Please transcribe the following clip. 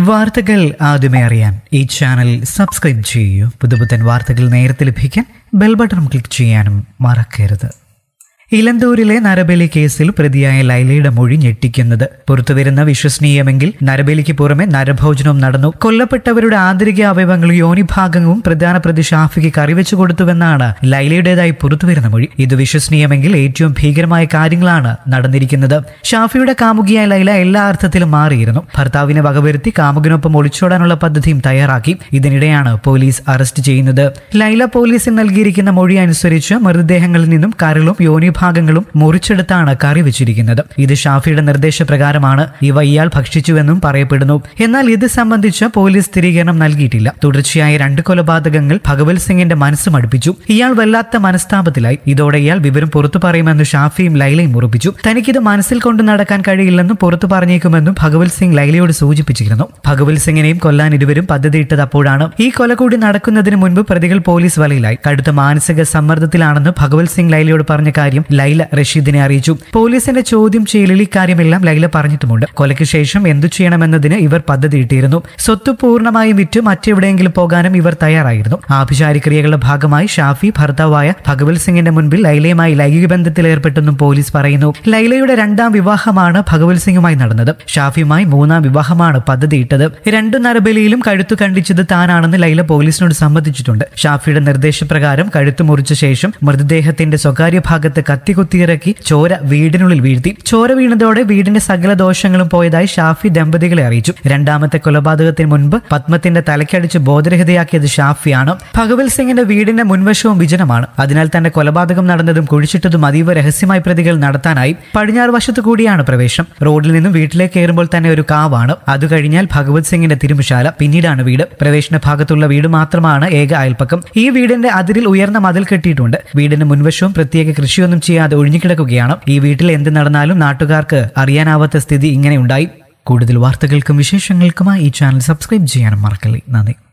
വാർത്തകൾ ആദ്യമേ അറിയാൻ ഈ ചാനൽ സബ്സ്ക്രൈബ് ചെയ്യൂ പുതുപുത്തൻ വാർത്തകൾ നേരത്തെ ലഭിക്കാൻ ബെൽ ബട്ടൺ ക്ലിക്ക് ചെയ്യാനും മറക്കരുത് ഇലന്തൂരിലെ നരബലി കേസിൽ പ്രതിയായ ലൈലയുടെ മൊഴി ഞെട്ടിക്കുന്നത് പുറത്തുവരുന്ന വിശ്വസനീയമെങ്കിൽ നരബലിക്ക് പുറമെ നരഭോജനവും നടന്നു കൊല്ലപ്പെട്ടവരുടെ ആന്തരിക അവയവങ്ങളും യോനിഭാഗവും പ്രധാന പ്രതി ഷാഫിക്ക് കറിവെച്ചു കൊടുത്തുവെന്നാണ് ലൈലയുടേതായി പുറത്തുവരുന്ന മൊഴി ഇത് വിശ്വസനീയമെങ്കിൽ ഏറ്റവും ഭീകരമായ കാര്യങ്ങളാണ് നടന്നിരിക്കുന്നത് ഷാഫിയുടെ കാമുകിയായ ലൈല എല്ലാ അർത്ഥത്തിലും മാറിയിരുന്നു ഭർത്താവിനെ വകവരുത്തി കാമുകിനൊപ്പം ഒളിച്ചോടാനുള്ള പദ്ധതിയും തയ്യാറാക്കി ഇതിനിടെയാണ് പോലീസ് അറസ്റ്റ് ചെയ്യുന്നത് ലൈല പോലീസിന് നൽകിയിരിക്കുന്ന മൊഴി അനുസരിച്ച് മൃതദേഹങ്ങളിൽ നിന്നും കരളും യോനിഭാഗങ്ങളും മുറിച്ചെടുത്താണ് കറി വെച്ചിരിക്കുന്നത് ഇത് ഷാഫിയുടെ നിർദ്ദേശപ്രകാരമാണ് ഇവ ഇയാൾ ഭക്ഷിച്ചുവെന്നും പറയപ്പെടുന്നു എന്നാൽ ഇത് സംബന്ധിച്ച് പോലീസ് സ്ഥിരീകരണം നൽകിയിട്ടില്ല തുടർച്ചയായ രണ്ട് കൊലപാതകങ്ങൾ ഭഗവത് സിംഗിന്റെ മനസ്സ് മടുപ്പിച്ചു ഇയാൾ വല്ലാത്ത മനസ്താപത്തിലായി ഇതോടെ ഇയാൾ വിവരം പുറത്തു പറയുമെന്ന് ഷാഫിയും ലൈലയും ഉറപ്പിച്ചു തനിക്കിത് മനസ്സിൽ കൊണ്ടു നടക്കാൻ കഴിയില്ലെന്നും പുറത്തു പറഞ്ഞേക്കുമെന്നും ഭഗവത് സിംഗ് ലൈലയോട് സൂചിപ്പിച്ചിരുന്നു ഭഗവത് സിംഗിനെയും കൊല്ലാൻ ഇരുവരും പദ്ധതിയിട്ടത് അപ്പോഴാണ് ഈ കൊല കൂടി നടക്കുന്നതിന് മുൻപ് പ്രതികൾ പോലീസ് വലയിലായി കടുത്ത മാനസിക സമ്മർദ്ദത്തിലാണെന്ന് ഭഗവത് സിംഗ് ലൈലയോട് പറഞ്ഞ കാര്യം ലൈല റഷീദിനെ അറിയിച്ചു പോലീസിന്റെ ചോദ്യം ചെയ്യലിൽ ഇക്കാര്യമെല്ലാം ലൈല പറഞ്ഞിട്ടുമുണ്ട് കൊലയ്ക്ക് ശേഷം എന്തു ചെയ്യണമെന്നതിന് ഇവർ പദ്ധതിയിട്ടിരുന്നു സ്വത്ത് പൂർണ്ണമായും വിറ്റ് മറ്റെവിടെയെങ്കിലും പോകാനും ഇവർ തയ്യാറായിരുന്നു ആഭിചാരി ക്രിയകളുടെ ഭാഗമായി ഷാഫി ഭർത്താവായ ഭഗവത് സിംഗിന്റെ മുൻപിൽ ലൈലയുമായി ലൈംഗിക ബന്ധത്തിൽ ഏർപ്പെട്ടെന്നും പോലീസ് പറയുന്നു ലൈലയുടെ രണ്ടാം വിവാഹമാണ് ഭഗവത് സിംഗുമായി നടന്നത് ഷാഫിയുമായി മൂന്നാം വിവാഹമാണ് പദ്ധതിയിട്ടത് രണ്ടു നരബലിയിലും കഴുത്തു കണ്ടിച്ചത് താനാണെന്ന് ലൈല പോലീസിനോട് സമ്മതിച്ചിട്ടുണ്ട് ഷാഫിയുടെ നിർദ്ദേശപ്രകാരം കഴുത്തു മുറിച്ച ശേഷം മൃതദേഹത്തിന്റെ സ്വകാര്യ ഭാഗത്ത് കത്തി കുത്തിയിറക്കി ചോര വീടിനുള്ളിൽ വീഴ്ത്തി ചോര വീണതോടെ വീടിന്റെ സകല ദോഷങ്ങളും പോയതായി ഷാഫി ദമ്പതികളെ അറിയിച്ചു രണ്ടാമത്തെ കൊലപാതകത്തിന് മുൻപ് പത്മത്തിന്റെ തലക്കടിച്ച് ബോധരഹിതയാക്കിയത് ഷാഫിയാണ് ഭഗവത് സിംഗിന്റെ വീടിന്റെ മുൻവശവും വിജനമാണ് അതിനാൽ തന്നെ കൊലപാതകം നടന്നതും കുഴിച്ചിട്ടതും അതീവ രഹസ്യമായി പ്രതികൾ നടത്താനായി പടിഞ്ഞാറ് വശത്തു കൂടിയാണ് പ്രവേശം റോഡിൽ നിന്നും വീട്ടിലേക്ക് കയറുമ്പോൾ തന്നെ ഒരു കാവാണ് അത് കഴിഞ്ഞാൽ ഭഗവത് സിംഗിന്റെ തിരുമുശാല പിന്നീടാണ് വീട് പ്രവേശന ഭാഗത്തുള്ള വീട് മാത്രമാണ് ഏക അയൽപ്പക്കം ഈ വീടിന്റെ അതിരിൽ ഉയർന്ന മതിൽ കെട്ടിയിട്ടുണ്ട് വീടിന്റെ മുൻവശവും പ്രത്യേക കൃഷിയൊന്നും ചെയ്യാതെ ഒഴിഞ്ഞുകിടക്കുകയാണ് ഈ വീട്ടിൽ എന്ത് നടന്നാലും നാട്ടുകാർക്ക് അറിയാനാവാത്ത സ്ഥിതി ഇങ്ങനെ ഉണ്ടായി കൂടുതൽ വാർത്തകൾക്കും വിശേഷങ്ങൾക്കുമായി ഈ ചാനൽ സബ്സ്ക്രൈബ് ചെയ്യാനും മറക്കല്ലേ നന്ദി